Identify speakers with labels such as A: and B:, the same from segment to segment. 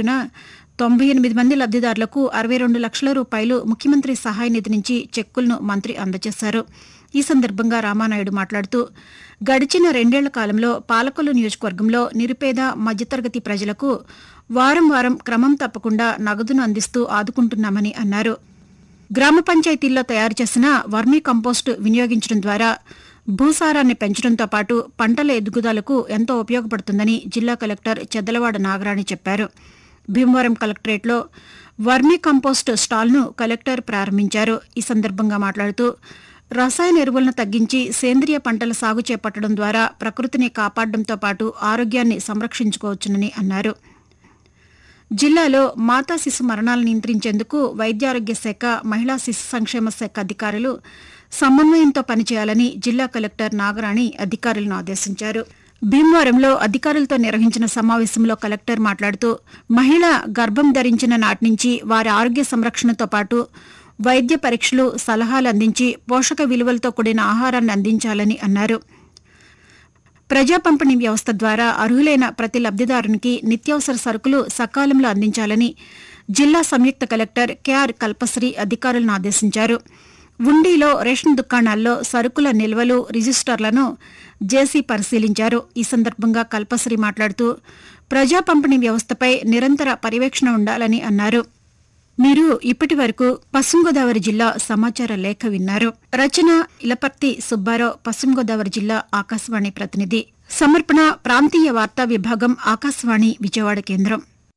A: చొప్పున తొంభై ఎనిమిది మంది లబ్దిదారులకు అరవై రెండు లక్షల రూపాయలు ముఖ్యమంత్రి సహాయ నిధి నుంచి చెక్కులను మంత్రి అందజేశారు ఈ సందర్భంగా రామానాయుడు మాట్లాడుతూ గడిచిన రెండేళ్ల కాలంలో పాలకొల్లు నియోజకవర్గంలో నిరుపేద మధ్యతరగతి ప్రజలకు వారం వారం క్రమం తప్పకుండా నగదును అందిస్తూ ఆదుకుంటున్నామని అన్నారు గ్రామ పంచాయతీల్లో తయారు చేసిన వర్మీ కంపోస్టు వినియోగించడం ద్వారా భూసారాన్ని పెంచడంతో పాటు పంటల ఎదుగుదలకు ఎంతో ఉపయోగపడుతుందని జిల్లా కలెక్టర్ చెద్దలవాడ నాగరాణి చెప్పారు భీమవరం కలెక్టరేట్లో వర్మీ కంపోస్ట్ స్టాల్ను కలెక్టర్ ప్రారంభించారు ఈ సందర్భంగా మాట్లాడుతూ రసాయన ఎరువులను తగ్గించి సేంద్రియ పంటల సాగు చేపట్టడం ద్వారా ప్రకృతిని కాపాడడంతో పాటు ఆరోగ్యాన్ని సంరక్షించుకోవచ్చునని అన్నారు జిల్లాలో మాతా శిశు మరణాలను నియంత్రించేందుకు వైద్యారోగ్య శాఖ మహిళా శిశు సంక్షేమ శాఖ అధికారులు సమన్వయంతో పనిచేయాలని జిల్లా కలెక్టర్ నాగరాణి అధికారులను ఆదేశించారు భీమవరంలో అధికారులతో నిర్వహించిన సమావేశంలో కలెక్టర్ మాట్లాడుతూ మహిళ గర్భం ధరించిన నాటి నుంచి వారి ఆరోగ్య సంరక్షణతో పాటు వైద్య పరీక్షలు సలహాలు అందించి పోషక విలువలతో కూడిన ఆహారాన్ని అందించాలని అన్నారు ప్రజా పంపిణీ వ్యవస్థ ద్వారా అర్హులైన ప్రతి లబ్దిదారునికి నిత్యావసర సరుకులు సకాలంలో అందించాలని జిల్లా సంయుక్త కలెక్టర్ కెఆర్ కల్పశ్రీ అధికారులను ఆదేశించారు ఉండిలో రేషన్ దుకాణాల్లో సరుకుల నిల్వలు రిజిస్టర్లను జేసీ పరిశీలించారు ఈ సందర్భంగా కల్పశ్రీ మాట్లాడుతూ ప్రజా పంపిణీ వ్యవస్థపై నిరంతర పర్యవేక్షణ ఉండాలని అన్నారు మీరు ఇప్పటి వరకు పశ్చిమ గోదావరి జిల్లా సమాచార లేఖ విన్నారు రచన ఇలపర్తి సుబ్బారావు పశ్చిమ గోదావరి జిల్లా ఆకాశవాణి ప్రతినిధి సమర్పణ ప్రాంతీయ వార్తా విభాగం ఆకాశవాణి విజయవాడ కేంద్రం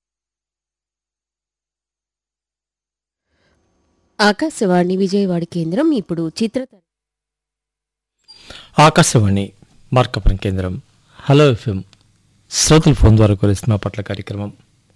B: ఆకాశవాణి విజయవాడ కేంద్రం ఇప్పుడు చిత్ర
C: ఆకాశవాణి మార్కపురం కేంద్రం హలో ఎఫ్ఎం శ్రోతల ఫోన్ ద్వారా కొలిసిన పట్ల కార్యక్రమం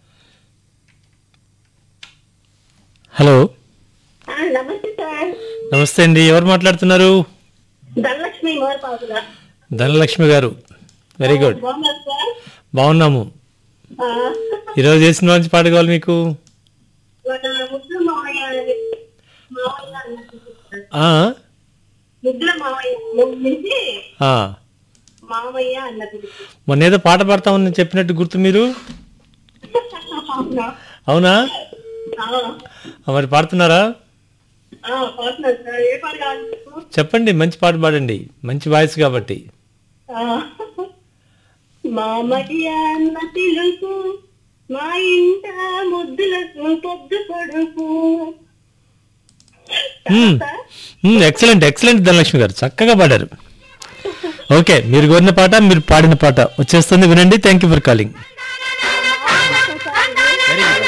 C: హలో
D: ఆ, నమస్తే సార్
C: నమస్తే అండి ఎవరు మాట్లాడుతున్నారు
D: ధనలక్ష్మి మోరపాదుల
C: ధనలక్ష్మి గారు వెరీ గుడ్
D: బాగున్నారు సార్
C: బాగున్నాము
D: ఆ,
C: ఈరోజు చేసిన మంచి పాట కావాలి మీకు
D: మన ముద్దుల మావయ్య అని- మావయ్య అన్నట్టు.
C: ఆ?
D: ముద్దుల మావయ్య ముందు నుంచి
C: ఆ.
D: మావయ్య అన్నది
C: మొన్న ఏదో పాట పాడతామని చెప్పినట్టు గుర్తు మీరు
D: అవునా?
C: అవునా
D: ఆ,
C: ఆ, మరి పాడుతున్నారా
D: ఆ, పాడుతున్నారు సార్ ఏ పాట కావాలి మీకు?
C: చెప్పండి మంచి పాట పాడండి మంచి వాయిస్ కాబట్టి
D: ఆ, మామయ్య అన్న పిలుపు మా ఇంట ముద్దులకు పొద్దు పొడుపు
C: ఎక్సలెంట్ ఎక్సలెంట్ ధనలక్ష్మి గారు చక్కగా పాడారు ఓకే మీరు కోరిన పాట మీరు పాడిన పాట వచ్చేస్తుంది వినండి థ్యాంక్ యూ ఫర్ కాలింగ్